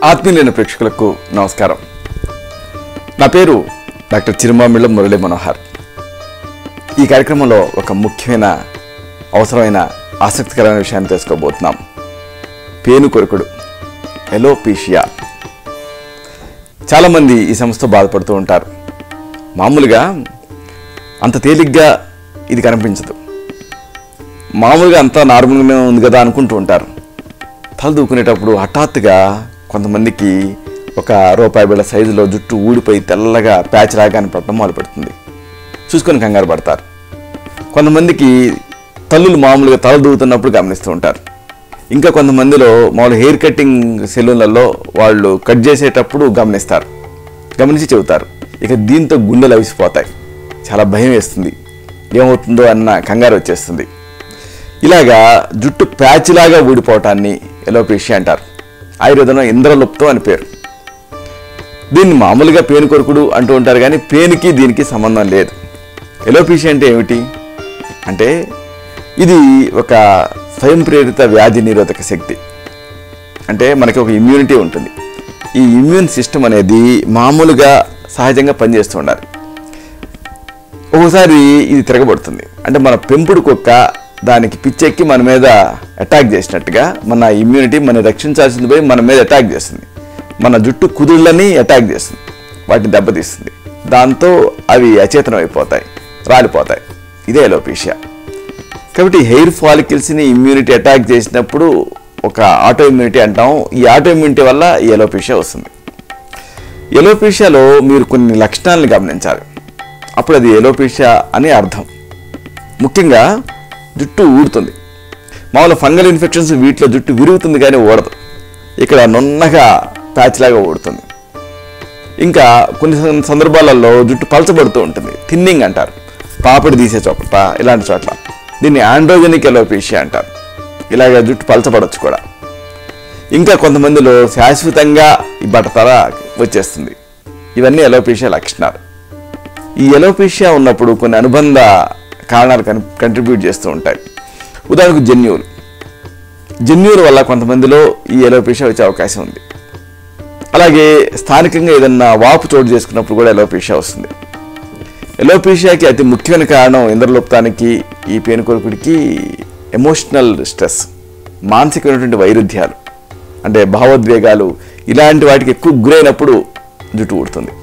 ఆత్మీయులైన ప్రేక్షకులకు నమస్కారం నా పేరు డాక్టర్ చిరుమామిళ్ళ మురళీ మనోహర్ ఈ కార్యక్రమంలో ఒక ముఖ్యమైన అవసరమైన ఆసక్తికరమైన విషయాన్ని తెలుసుకోబోతున్నాం పేను కొరకుడు ఎలోపీషియా చాలామంది ఈ సమస్యతో బాధపడుతూ ఉంటారు మామూలుగా అంత తేలిగ్గా ఇది కనిపించదు మామూలుగా అంతా నార్మల్గానే ఉంది కదా అనుకుంటూ ఉంటారు తల దూకునేటప్పుడు హఠాత్తుగా కొంతమందికి ఒక రూపాయి బిళ్ళ సైజులో జుట్టు ఊడిపోయి తెల్లగా ప్యాచ్ లాగా కనపడటం మొదలు పెడుతుంది చూసుకొని కంగారు పడతారు కొంతమందికి తల్లులు మామూలుగా తల దూకుతున్నప్పుడు గమనిస్తూ ఉంటారు ఇంకా కొంతమందిలో మామూలు హెయిర్ కటింగ్ సెలూన్లలో వాళ్ళు కట్ చేసేటప్పుడు గమనిస్తారు గమనించి చెబుతారు ఇక దీంతో గుండెలు అవిసిపోతాయి చాలా భయం వేస్తుంది ఏమవుతుందో అన్న కంగారు వచ్చేస్తుంది ఇలాగా జుట్టు ప్యాచ్ లాగా ఊడిపోవటాన్ని ఎలోపేషియా అంటారు ఆయుర్వేదంలో ఇంద్రలుప్తం అని పేరు దీన్ని మామూలుగా పేను కొరుకుడు అంటూ ఉంటారు కానీ పేనుకి దీనికి సంబంధం లేదు ఎలోపీషియా అంటే ఏమిటి అంటే ఇది ఒక స్వయం ప్రేరిత వ్యాధి నిరోధక శక్తి అంటే మనకి ఒక ఇమ్యూనిటీ ఉంటుంది ఈ ఇమ్యూన్ సిస్టమ్ అనేది మామూలుగా సహజంగా పనిచేస్తూ ఉండాలి ఒక్కోసారి ఇది తిరగబడుతుంది అంటే మన పెంపుడు కుక్క దానికి పిచ్చెక్కి మన మీద అటాక్ చేసినట్టుగా మన ఇమ్యూనిటీ మనం రక్షించాల్సింది పోయి మన మీద అటాక్ చేస్తుంది మన జుట్టు కుదుళ్ళని అటాక్ చేస్తుంది వాటిని దెబ్బతీస్తుంది దాంతో అవి అచేతనం అయిపోతాయి రాలిపోతాయి ఇదే ఎలోపీషియా కాబట్టి హెయిర్ ఫాలికల్స్ని ఇమ్యూనిటీ అటాక్ చేసినప్పుడు ఒక ఆటో ఇమ్యూనిటీ అంటాం ఈ ఆటో ఇమ్యూనిటీ వల్ల ఈ ఎలోపీషియా వస్తుంది ఎలోపీషియాలో మీరు కొన్ని లక్షణాలను గమనించాలి అప్పుడు అది ఎలోపీషియా అని అర్థం ముఖ్యంగా జుట్టు ఊడుతుంది మామూలు ఫంగల్ ఇన్ఫెక్షన్స్ వీటిలో జుట్టు విరుగుతుంది కానీ ఊడదు ఇక్కడ నున్నగా ప్యాచ్ లాగా ఊడుతుంది ఇంకా కొన్ని సం- సందర్భాలలో జుట్టు పలచబడుతూ ఉంటుంది థిన్నింగ్ అంటారు పాపిడి తీసే చోట ఇలాంటి చోట్ల దీన్ని ఆండ్రోజెనిక్ ఎలోపీషియా అంటారు ఇలాగ జుట్టు పలచబడొచ్చు కూడా ఇంకా కొంతమందిలో శాశ్వతంగా ఈ బట్టతల వచ్చేస్తుంది ఇవన్నీ ఎలోపీషియా లక్షణాలు ఈ ఎలోపీషియా ఉన్నప్పుడు కొన్ని అనుబంధ కారణాలు కన్ కంట్రిబ్యూట్ చేస్తూ ఉంటాయి ఉదాహరణకు జన్యువులు జన్యువుల వల్ల కొంతమందిలో ఈ ఎలోపీషియా వచ్చే అవకాశం ఉంది అలాగే స్థానికంగా ఏదన్నా వాపు చోటు చేసుకున్నప్పుడు కూడా ఎలోపీషియా వస్తుంది ఎలోపీషియాకి అతి ముఖ్యమైన కారణం ఇంద్రలోప్తానికి ఈ పేనుకొరుకుడికి ఎమోషనల్ స్ట్రెస్ మానసికమైనటువంటి వైరుధ్యాలు అంటే భావోద్వేగాలు ఇలాంటి వాటికి ఎక్కువ గురైనప్పుడు జుట్టు ఊడుతుంది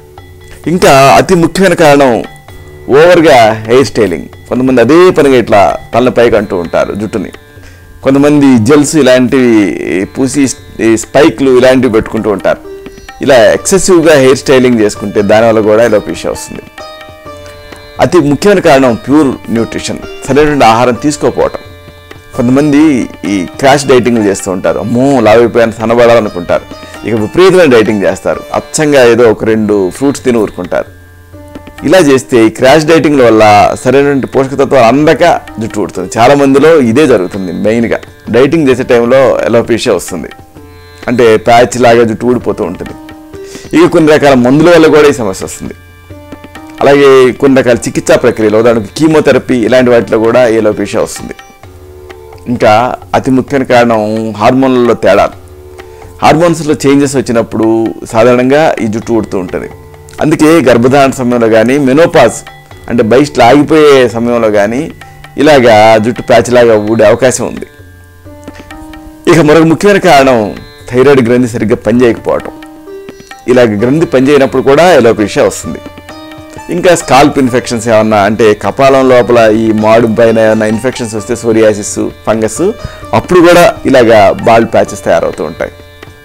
ఇంకా అతి ముఖ్యమైన కారణం ఓవర్గా హెయిర్ స్టైలింగ్ కొంతమంది అదే పనిగా ఇట్లా తల పైకి అంటూ ఉంటారు జుట్టుని కొంతమంది జెల్స్ ఇలాంటివి పూసి ఈ స్పైక్లు ఇలాంటివి పెట్టుకుంటూ ఉంటారు ఇలా ఎక్సెసివ్గా హెయిర్ స్టైలింగ్ చేసుకుంటే దానివల్ల కూడా ఎలోపీషియా వస్తుంది అతి ముఖ్యమైన కారణం ప్యూర్ న్యూట్రిషన్ సరైనటువంటి ఆహారం తీసుకోకపోవటం కొంతమంది ఈ క్రాష్ డైటింగ్ చేస్తూ ఉంటారు అమ్మో లావైపోయాను సన్నబడాలనుకుంటారు ఇక విపరీతమైన డైటింగ్ చేస్తారు అచ్చంగా ఏదో ఒక రెండు ఫ్రూట్స్ తిని ఊరుకుంటారు ఇలా చేస్తే ఈ క్రాష్ డైటింగ్ వల్ల సరైనటువంటి పోషకతత్వాలు అందక జుట్టు ఊడుతుంది చాలా మందిలో ఇదే జరుగుతుంది మెయిన్గా డైటింగ్ చేసే టైంలో ఎలోపీషియా వస్తుంది అంటే ప్యాచ్ లాగా జుట్టు ఊడిపోతూ ఉంటుంది ఇక కొన్ని రకాల మందుల వల్ల కూడా ఈ సమస్య వస్తుంది అలాగే కొన్ని రకాల చికిత్సా ప్రక్రియలు ఉదాహరణకు కీమోథెరపీ ఇలాంటి వాటిలో కూడా ఎలోపీషియా వస్తుంది ఇంకా అతి ముఖ్యమైన కారణం హార్మోన్లలో తేడాలు హార్మోన్స్లో చేంజెస్ వచ్చినప్పుడు సాధారణంగా ఈ జుట్టు ఊడుతూ ఉంటుంది అందుకే గర్భధారణ సమయంలో కానీ మెనోపాజ్ అంటే బయట ఆగిపోయే సమయంలో కానీ ఇలాగా జుట్టు ప్యాచ్ లాగా ఊడే అవకాశం ఉంది ఇక మరొక ముఖ్యమైన కారణం థైరాయిడ్ గ్రంథి సరిగ్గా పనిచేయకపోవటం ఇలాగ గ్రంథి పనిచేయనప్పుడు కూడా ఎలోపీషియా వస్తుంది ఇంకా స్కాల్ప్ ఇన్ఫెక్షన్స్ ఏమన్నా అంటే కపాలం లోపల ఈ మాడు పైన ఏమన్నా ఇన్ఫెక్షన్స్ వస్తే సోరియాసిస్ ఫంగస్ అప్పుడు కూడా ఇలాగా బాల్ ప్యాచెస్ తయారవుతూ ఉంటాయి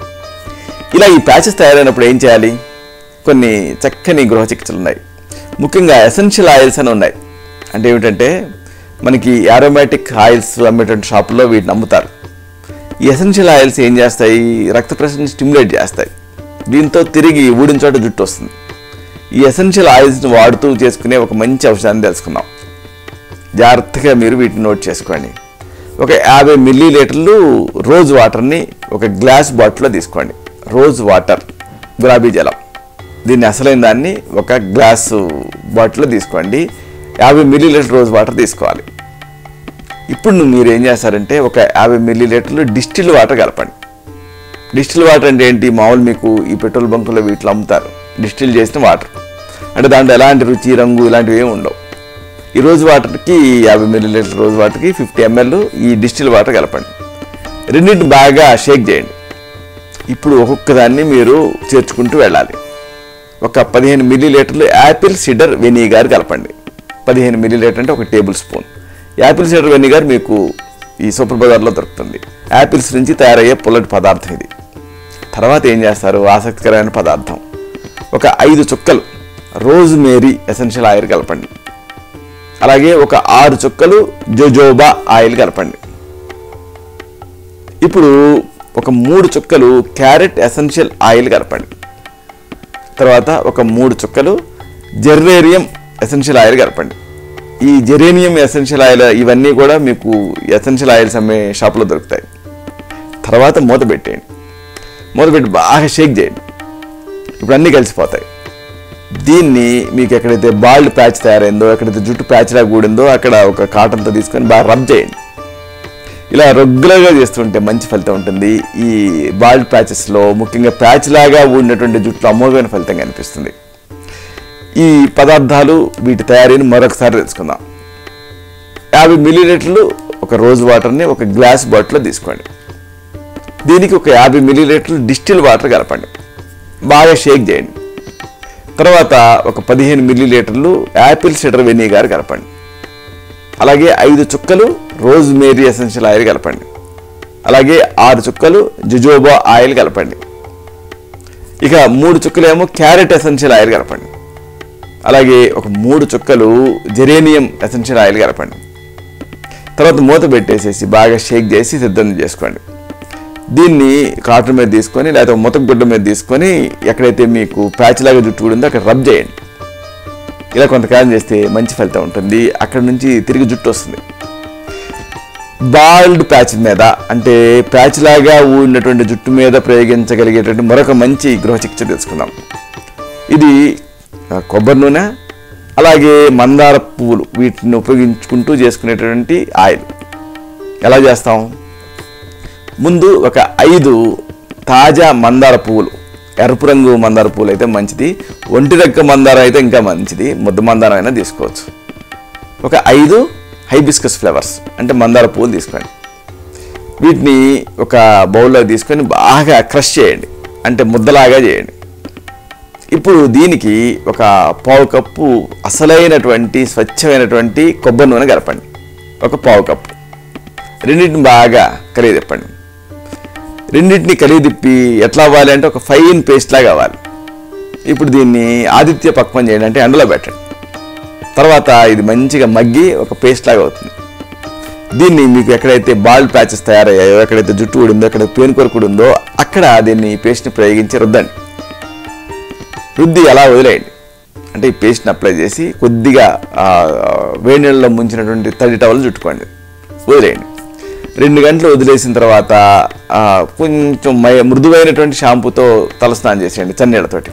ఇలా ఈ ప్యాచెస్ తయారైనప్పుడు ఏం చేయాలి కొన్ని చక్కని గృహ చికిత్సలు ఉన్నాయి ముఖ్యంగా ఎసెన్షియల్ ఆయిల్స్ అని ఉన్నాయి అంటే ఏమిటంటే మనకి ఆరోమాటిక్ ఆయిల్స్ అమ్మేటువంటి షాపుల్లో వీటిని అమ్ముతారు ఈ ఎసెన్షియల్ ఆయిల్స్ ఏం చేస్తాయి రక్త ప్రసరణ స్టిమ్యులేట్ చేస్తాయి దీంతో తిరిగి ఊడిన చోట జుట్టు వస్తుంది ఈ ఎసెన్షియల్ ఆయిల్స్ని వాడుతూ చేసుకునే ఒక మంచి ఔషధాన్ని తెలుసుకుందాం జాగ్రత్తగా మీరు వీటిని నోట్ చేసుకోండి ఒక యాభై మిల్లీ లీటర్లు రోజ్ వాటర్ని ఒక గ్లాస్ బాటిల్లో తీసుకోండి రోజ్ వాటర్ గులాబీ జలం దీన్ని అసలైన దాన్ని ఒక గ్లాసు బాటిల్లో తీసుకోండి యాభై మిల్లీ లీటర్ రోజ్ వాటర్ తీసుకోవాలి ఇప్పుడు మీరు ఏం చేస్తారంటే ఒక యాభై మిల్లీ లీటర్లు డిస్టిల్ వాటర్ కలపండి డిస్టిల్ వాటర్ అంటే ఏంటి మామూలు మీకు ఈ పెట్రోల్ బంకులో వీటిలో అమ్ముతారు డిస్టిల్ చేసిన వాటర్ అంటే దాంట్లో ఎలాంటి రుచి రంగు ఇలాంటివి ఏమి ఉండవు ఈ రోజు వాటర్కి యాభై మిల్లీ లీటర్ రోజు వాటర్కి ఫిఫ్టీ ఎంఎల్ ఈ డిస్టిల్ వాటర్ కలపండి రెండింటిని బాగా షేక్ చేయండి ఇప్పుడు ఒక్కొక్క దాన్ని మీరు చేర్చుకుంటూ వెళ్ళాలి ఒక పదిహేను మిల్లీ లీటర్లు యాపిల్ సిడర్ వెనిగర్ కలపండి పదిహేను మిల్లీ లీటర్ అంటే ఒక tablespoon apple cider vinegar మీకు ఈ సూపర్ బజార్లో దొరుకుతుంది యాపిల్స్ నుంచి తయారయ్యే పుల్లటి పదార్థం ఇది తర్వాత ఏం చేస్తారు ఆసక్తికరమైన పదార్థం ఒక ఐదు చుక్కలు రోజ్ మేరీ ఎసెన్షియల్ ఆయిల్ కలపండి అలాగే ఒక ఆరు చుక్కలు జోజోబా ఆయిల్ కలపండి ఇప్పుడు ఒక మూడు చుక్కలు క్యారెట్ ఎసెన్షియల్ ఆయిల్ కలపండి తర్వాత ఒక మూడు చుక్కలు జెర్రేరియం ఎసెన్షియల్ ఆయిల్ కలపండి ఈ జెరేనియం ఎసెన్షియల్ ఆయిల్ ఇవన్నీ కూడా మీకు ఎసెన్షియల్ ఆయిల్స్ అమ్మే షాప్లో దొరుకుతాయి తర్వాత మూత పెట్టేయండి మూత పెట్టి బాగా షేక్ చేయండి ఇప్పుడు అన్నీ కలిసిపోతాయి దీన్ని మీకు ఎక్కడైతే బాల్డ్ ప్యాచ్ తయారైందో ఎక్కడైతే జుట్టు ప్యాచ్లా కూడిందో అక్కడ ఒక కాటన్తో తీసుకొని బాగా రబ్ చేయండి ఇలా రెగ్యులర్గా చేస్తుంటే మంచి ఫలితం ఉంటుంది ఈ బాల్డ్ ప్యాచెస్లో ముఖ్యంగా ప్యాచ్ లాగా ఉన్నటువంటి జుట్టులో అమోఘమైన ఫలితం కనిపిస్తుంది ఈ పదార్థాలు వీటి తయారీని మరొకసారి తెలుసుకుందాం యాభై మిల్లీలీటర్లు ఒక రోజు వాటర్ని ఒక గ్లాస్ బాటిల్లో తీసుకోండి దీనికి ఒక యాభై మిల్లీలీటర్లు డిస్టిల్ వాటర్ కలపండి బాగా షేక్ చేయండి తర్వాత ఒక పదిహేను మిల్లీలీటర్లు యాపిల్ సిడర్ వెనిగర్ కలపండి అలాగే ఐదు చుక్కలు రోజ్ మేరీ ఎసెన్షియల్ ఆయిల్ కలపండి అలాగే ఆరు చుక్కలు జుజోబా ఆయిల్ కలపండి ఇక మూడు చుక్కలేమో క్యారెట్ ఎసెన్షియల్ ఆయిల్ కలపండి అలాగే ఒక మూడు చుక్కలు జెరేనియం ఎసెన్షియల్ ఆయిల్ కలపండి తర్వాత మూత పెట్టేసేసి బాగా షేక్ చేసి సిద్ధం చేసుకోండి దీన్ని కాటన్ మీద తీసుకొని లేకపోతే ముతక గుడ్డ మీద తీసుకొని ఎక్కడైతే మీకు ప్యాచ్ లాగా జుట్టు కూడా ఉందో అక్కడ రబ్ చేయండి ఇలా కొంతకాలం చేస్తే మంచి ఫలితం ఉంటుంది అక్కడ నుంచి తిరిగి జుట్టు వస్తుంది బాల్డ్ ప్యాచ్ మీద అంటే ప్యాచ్ లాగా ఉన్నటువంటి జుట్టు మీద ప్రయోగించగలిగేటువంటి మరొక మంచి గృహ చికిత్స తెలుసుకుందాం ఇది ఆ, కొబ్బరి నూనె అలాగే మందార పువ్వులు వీటిని ఉపయోగించుకుంటూ చేసుకునేటువంటి ఆయిల్ ఎలా చేస్తాం ముందు ఒక ఐదు తాజా మందార పువ్వులు ఎరుపు రంగు మందార పువ్వులు అయితే మంచిది ఒంటి రెక్క మందారం అయితే ఇంకా మంచిది ముద్ద మందారం అయినా తీసుకోవచ్చు ఒక ఐదు హైబిస్కస్ ఫ్లవర్స్ అంటే మందార పువ్వులు తీసుకోండి వీటిని ఒక బౌల్లో తీసుకొని బాగా క్రష్ చేయండి అంటే ముద్దలాగా చేయండి ఇప్పుడు దీనికి ఒక పావు కప్పు అసలైనటువంటి స్వచ్ఛమైనటువంటి కొబ్బరి నూనె కలపండి ఒక పావు కప్పు రెండింటిని బాగా కలిగి తిప్పండి రెండింటిని కలిగి తిప్పి ఎట్లా అవ్వాలి అంటే ఒక ఫైన్ పేస్ట్ లాగా అవ్వాలి ఇప్పుడు దీన్ని ఆదిత్య పక్వం చేయండి అంటే ఎండలో పెట్టండి తర్వాత ఇది మంచిగా మగ్గి ఒక పేస్ట్ లాగా అవుతుంది దీన్ని మీకు ఎక్కడైతే బాల్ ప్యాచెస్ తయారయ్యాయో ఎక్కడైతే జుట్టు ఊడిందో ఎక్కడైతే పేను కొరకు ఉందో అక్కడ దీన్ని ఈ పేస్ట్ని ప్రయోగించి రుద్దండి రుద్ది అలా వదిలేయండి అంటే ఈ పేస్ట్ని అప్లై చేసి కొద్దిగా ఆ, వేడి నీళ్ళలో ముంచినటువంటి తడి టవల్ చుట్టుకోండి వదిలేయండి రెండు గంటలు వదిలేసిన తర్వాత ఆ, కొంచెం మై మృదువైనటువంటి షాంపూతో తలస్నానం చేసేయండి చన్నీళ్ళతోటి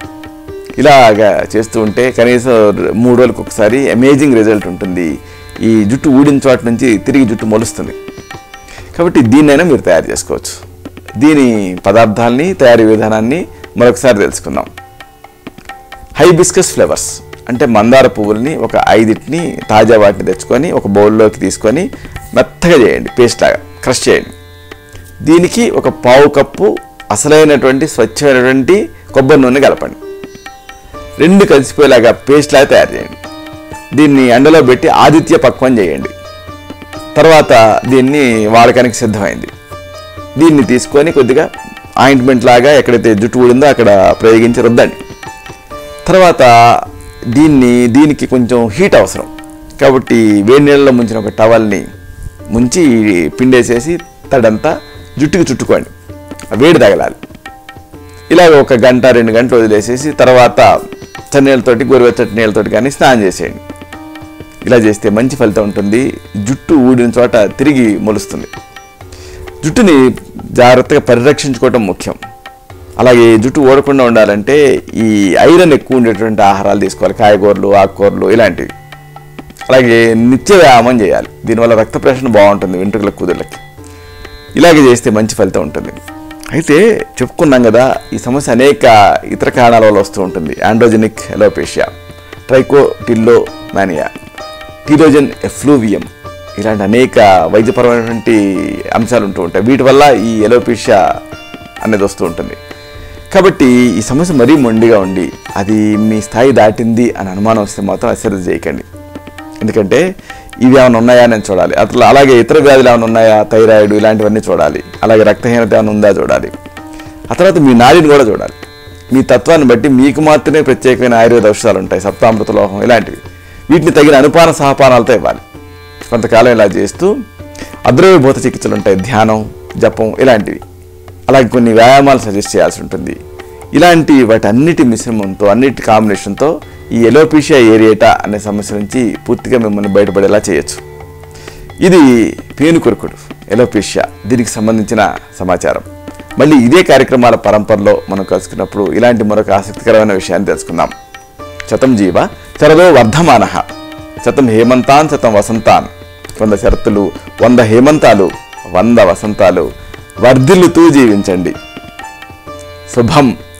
ఇలాగా చేస్తూ ఉంటే కనీసం మూడు రోజులకు ఒకసారి అమేజింగ్ రిజల్ట్ ఉంటుంది ఈ జుట్టు ఊడిన చోట నుంచి తిరిగి జుట్టు మొలుస్తుంది కాబట్టి దీన్నైనా మీరు తయారు చేసుకోవచ్చు దీని పదార్థాలని తయారీ విధానాన్ని మరొకసారి తెలుసుకుందాం హైబిస్కస్ ఫ్లేవర్స్ అంటే మందార పువ్వుల్ని ఒక ఐదింటిని తాజా వాటిని తెచ్చుకొని ఒక బౌల్లోకి తీసుకొని మెత్తగా చేయండి పేస్ట్ లాగా క్రష్ చేయండి దీనికి ఒక పావు కప్పు అసలైనటువంటి స్వచ్ఛమైనటువంటి కొబ్బరి నూనె కలపండి రెండు కలిసిపోయేలాగా పేస్ట్ లాగా తయారు చేయండి దీన్ని ఎండలో పెట్టి ఆదిత్య పక్వం చేయండి తర్వాత దీన్ని వాడకానికి సిద్ధమైంది దీన్ని తీసుకొని కొద్దిగా ఆయింట్మెంట్ లాగా ఎక్కడైతే జుట్టు ఊడిందో అక్కడ ప్రయోగించి రుద్దండి తర్వాత దీన్ని దీనికి కొంచెం హీట్ అవసరం కాబట్టి వేడి నీళ్ళలో ముంచిన ఒక టవల్ని ముంచి పిండేసేసి తడంతా జుట్టుకి చుట్టుకోండి ఆ వేడి తగలాలి ఇలాగ ఒక గంట రెండు గంటలు వదిలేసేసి తర్వాత చన్నీళ్ళతోటి గోరువెచ్చటి నీళ్ళతోటి కానీ స్నానం చేసేయండి ఇలా చేస్తే మంచి ఫలితం ఉంటుంది జుట్టు ఊడిన చోట తిరిగి మొలుస్తుంది జుట్టుని జాగ్రత్తగా పరిరక్షించుకోవటం ముఖ్యం అలాగే జుట్టు ఓడకుండా ఉండాలంటే ఈ ఐరన్ ఎక్కువ ఉండేటువంటి ఆహారాలు తీసుకోవాలి కాయగూరలు ఆకుకూరలు ఇలాంటివి అలాగే నిత్య వ్యాయామం చేయాలి దీనివల్ల రక్త ప్రసరణ బాగుంటుంది వెంట్రుకల కుదుళ్ళకి ఇలాగే చేస్తే మంచి ఫలితం ఉంటుంది అయితే చెప్పుకున్నాం కదా ఈ సమస్య అనేక ఇతర కారణాల వల్ల వస్తూ ఉంటుంది androgenic alopecia trichotillomania telogen effluvium ఇలాంటి అనేక వైద్యపరమైనటువంటి అంశాలు ఉంటూ ఉంటాయి వీటి వల్ల ఈ ఎలోపేషియా అనేది వస్తూ ఉంటుంది కాబట్టి ఈ సమస్య మరీ మొండిగా ఉండి అది మీ స్థాయి దాటింది అని అనుమానం వస్తే మాత్రం అశ్రద్ధ చేయకండి ఎందుకంటే ఇవి ఏమైనా ఉన్నాయా నేను చూడాలి అట్లా అలాగే ఇతర వ్యాధులు ఏమైనా ఉన్నాయా థైరాయిడ్ ఇలాంటివన్నీ చూడాలి అలాగే రక్తహీనత ఏమైనా ఉందా చూడాలి ఆ తర్వాత మీ నాడిని కూడా చూడాలి మీ తత్వాన్ని బట్టి మీకు మాత్రమే ప్రత్యేకమైన ఆయుర్వేద ఔషధాలు ఉంటాయి సప్తామృత లోహం ఇలాంటివి వీటిని తగిన అనుపాన సహపానాలతో ఇవ్వాలి కొంతకాలం ఇలా చేస్తూ అద్రవ్యభూత చికిత్సలు ఉంటాయి ధ్యానం జపం ఇలాంటివి అలాగే కొన్ని వ్యాయామాలు సజెస్ట్ చేయాల్సి ఉంటుంది ఇలాంటి వాటన్నిటి మిశ్రమంతో అన్నిటి కాంబినేషన్తో ఈ ఎలోపీషియా ఏరియేటా అనే సమస్య నుంచి పూర్తిగా మిమ్మల్ని బయటపడేలా చేయొచ్చు ఇది పేను కొరుకుడు ఎలోపీషియా దీనికి సంబంధించిన సమాచారం మళ్ళీ ఇదే కార్యక్రమాల పరంపరలో మనం కలుసుకున్నప్పుడు ఇలాంటి మరొక ఆసక్తికరమైన విషయాన్ని తెలుసుకుందాం శతం జీవ శరదో వర్ధమాన శతం హేమంతాన్ శతం వసంతాన్ వంద శరత్తులు వంద హేమంతాలు వంద వసంతాలు వర్ధిల్లుతూ జీవించండి శుభం